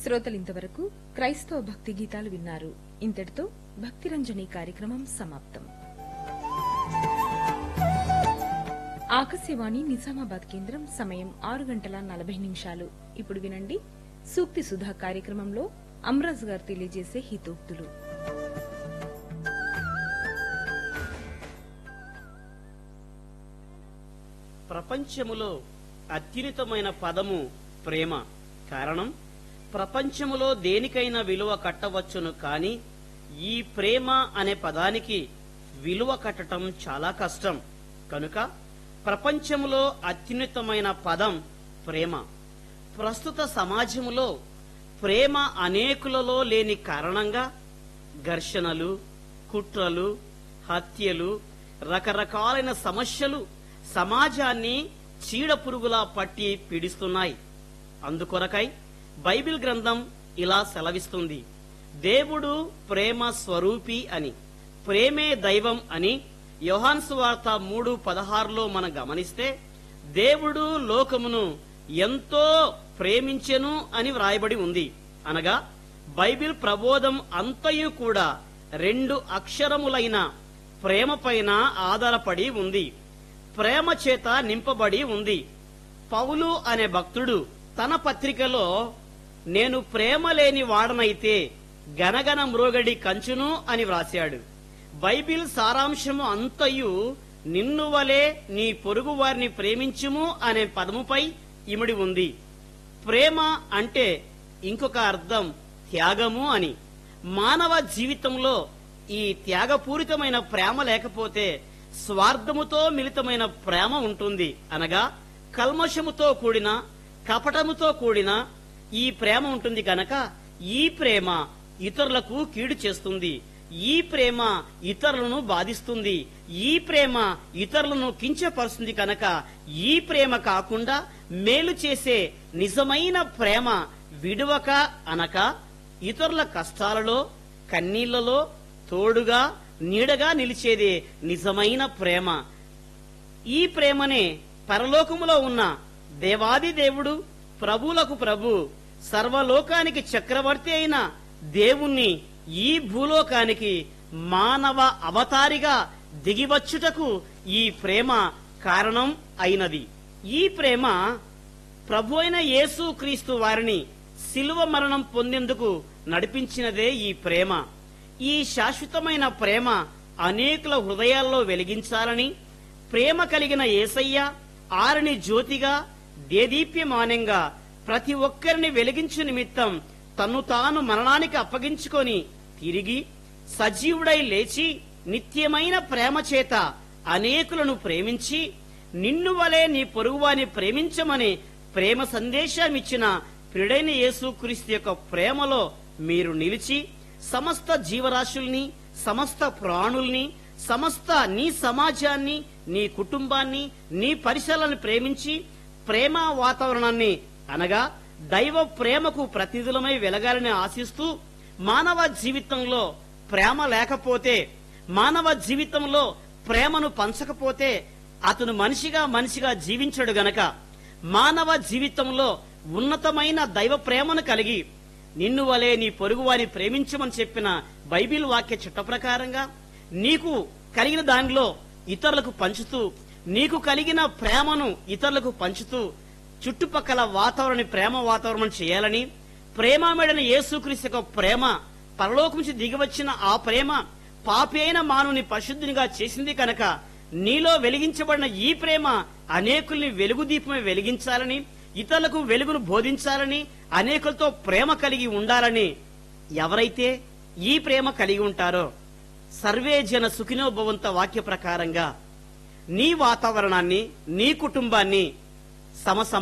శ్రోతలు ఇంతవరకు క్రైస్తవ భక్తి గీతాలు విన్నారు ఇంతటితో భక్తిరంజని కార్యక్రమం సమాప్తం ఆకాశవాణి నిజామాబాద్ కేంద్రం సమయం ఆరు గంటల నలభై నిమిషాలు ఇప్పుడు వినండి సూక్తి సుధా కార్యక్రమంలో అమ్రాజ్ గారు తెలియజేసే హితోక్తులు ప్రపంచములో అత్యున్నతమైన పదము ప్రేమ కారణం ప్రపంచములో దేనికైనా విలువ కట్టవచ్చును కాని ఈ ప్రేమ అనే పదానికి విలువ కట్టటం చాలా కష్టం కనుక ప్రపంచములో అత్యున్నతమైన పదం ప్రేమ ప్రస్తుత సమాజములో ప్రేమ అనేకులలో లేని కారణంగా ఘర్షణలు కుట్రలు హత్యలు రకరకాలైన సమస్యలు సమాజాన్ని చీడపురుగులా పట్టి పీడిస్తున్నాయి అందుకొరకై బైబిల్ గ్రంథం ఇలా సెలవిస్తుంది దేవుడు ప్రేమ స్వరూపి అని ప్రేమే దైవం అని యోహాన్ సువార్త మూడు పదహారులో మనం గమనిస్తే దేవుడు లోకమును ఎంతో ప్రేమించెను అని వ్రాయబడి ఉంది అనగా బైబిల్ ప్రబోధం అంతయు కూడా రెండు అక్షరములైన ప్రేమ పైన ఆధారపడి ఉంది ప్రేమ చేత నింపబడి ఉంది పౌలు అనే భక్తుడు తన పత్రికలో నేను ప్రేమ లేని వాడనైతే గనగన మ్రోగడి కంచును అని వ్రాశాడు బైబిల్ సారాంశము అంతయు నిన్ను వలె నీ పొరుగు వారిని ప్రేమించుము అనే పదముపై ఇమిడి ఉంది ప్రేమ అంటే ఇంకొక అర్థం త్యాగము అని మానవ జీవితంలో ఈ త్యాగపూరితమైన ప్రేమ లేకపోతే స్వార్థముతో మిళితమైన ప్రేమ ఉంటుంది అనగా కల్మషముతో కూడిన కపటముతో కూడిన ఈ ప్రేమ ఉంటుంది గనక ఈ ప్రేమ ఇతరులకు కీడు చేస్తుంది ఈ ప్రేమ ఇతరులను బాధిస్తుంది ఈ ప్రేమ ఇతరులను కించపరుస్తుంది కనుక ఈ ప్రేమ కాకుండా మేలు చేసే నిజమైన ప్రేమ విడువక అనక ఇతరుల కష్టాలలో కన్నీళ్లలో తోడుగా నీడగా నిలిచేదే నిజమైన ప్రేమ ఈ ప్రేమనే పరలోకములో ఉన్న దేవాది దేవుడు ప్రభువులకు ప్రభు సర్వలోకానికి చక్రవర్తి అయిన దేవుణ్ణి ఈ భూలోకానికి మానవ అవతారిగా దిగివచ్చుటకు ఈ ప్రేమ కారణం అయినది ఈ ప్రేమ ప్రభు అయిన యేసు క్రీస్తు వారిని శిలువ మరణం పొందేందుకు నడిపించినదే ఈ ప్రేమ ఈ శాశ్వతమైన ప్రేమ అనేకుల హృదయాల్లో వెలిగించాలని ప్రేమ కలిగిన ఏసయ్య ఆరిని జ్యోతిగా దేదీప్యమానంగా ప్రతి ఒక్కరిని వెలిగించు నిమిత్తం తన్ను తాను మరణానికి అప్పగించుకొని తిరిగి సజీవుడై లేచి నిత్యమైన ప్రేమ చేత అనేకులను ప్రేమించి నిన్ను వలె నీ పొరుగువాని ప్రేమించమని ప్రేమ సందేశమిచ్చిన ప్రిడైన యేసు క్రీస్తు యొక్క ప్రేమలో మీరు నిలిచి సమస్త జీవరాశుల్ని సమస్త ప్రాణుల్ని సమస్త నీ సమాజాన్ని నీ కుటుంబాన్ని నీ పరిసరాలను ప్రేమించి ప్రేమ వాతావరణాన్ని అనగా దైవ ప్రేమకు ప్రతిదిలమై వెలగాలని ఆశిస్తూ మానవ జీవితంలో ప్రేమ లేకపోతే మానవ జీవితంలో ప్రేమను పంచకపోతే అతను మనిషిగా మనిషిగా జీవించడు గనక మానవ జీవితంలో ఉన్నతమైన దైవ ప్రేమను కలిగి నిన్ను వలె నీ పొరుగువాని ప్రేమించమని చెప్పిన బైబిల్ వాక్య చట్ట ప్రకారంగా నీకు కలిగిన దానిలో ఇతరులకు పంచుతూ నీకు కలిగిన ప్రేమను ఇతరులకు పంచుతూ చుట్టుపక్కల వాతావరణం ప్రేమ వాతావరణం చేయాలని ప్రేమమేడన యేసుక్రీస్తు యొక్క ప్రేమ పరలోకం నుంచి దిగివచ్చిన ఆ ప్రేమ పాపి అయిన మానవుని పరిశుద్ధినిగా చేసింది కనుక నీలో వెలిగించబడిన ఈ ప్రేమ అనేకుల్ని వెలుగు దీపమే వెలిగించాలని ఇతరులకు వెలుగును బోధించాలని అనేకులతో ప్రేమ కలిగి ఉండాలని ఎవరైతే ఈ ప్రేమ కలిగి ఉంటారో సర్వే జన సుఖినోభవంత వాక్య ప్రకారంగా నీ వాతావరణాన్ని నీ కుటుంబాన్ని సమసమ